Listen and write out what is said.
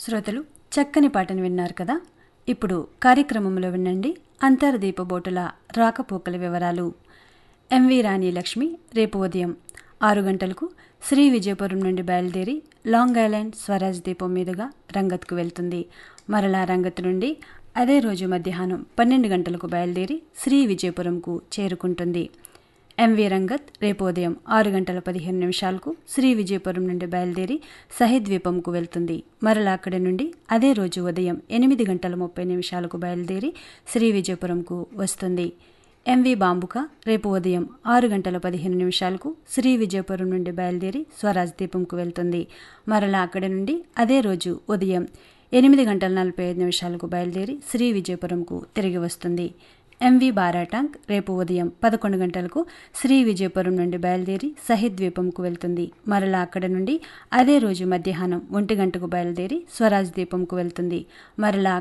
శ్రోతలు చక్కని పాటను విన్నారు కదా ఇప్పుడు కార్యక్రమంలో వినండి అంతర్దీప బోటుల రాకపోకల వివరాలు ఎంవి రాణి లక్ష్మి రేపు ఉదయం ఆరు గంటలకు శ్రీ విజయపురం నుండి బయలుదేరి లాంగ్ ఐలాండ్ స్వరాజ్ దీపం మీదుగా రంగత్కు వెళ్తుంది మరలా రంగత్ నుండి అదే రోజు మధ్యాహ్నం పన్నెండు గంటలకు బయలుదేరి శ్రీ విజయపురంకు చేరుకుంటుంది ఎంవి రంగత్ రేపు ఉదయం ఆరు గంటల పదిహేను నిమిషాలకు శ్రీ విజయపురం నుండి బయలుదేరి సహిద్వీపంకు వెళ్తుంది మరలా అక్కడి నుండి అదే రోజు ఉదయం ఎనిమిది గంటల ముప్పై నిమిషాలకు బయలుదేరి శ్రీ విజయపురంకు వస్తుంది ఎంవి బాంబుక రేపు ఉదయం ఆరు గంటల పదిహేను నిమిషాలకు శ్రీ విజయపురం నుండి బయలుదేరి స్వరాజ్ దీపంకు వెళ్తుంది మరలా అక్కడి నుండి అదే రోజు ఉదయం ఎనిమిది గంటల నలభై ఐదు నిమిషాలకు బయలుదేరి శ్రీ విజయపురంకు తిరిగి వస్తుంది ఎంవి బారాటాంక్ రేపు ఉదయం పదకొండు గంటలకు శ్రీ విజయపురం నుండి బయలుదేరి సహిద్ ద్వీపంకు వెళ్తుంది మరలా అక్కడ నుండి అదే రోజు మధ్యాహ్నం ఒంటి గంటకు బయలుదేరి స్వరాజ్ ద్వీపంకు వెళ్తుంది మరలా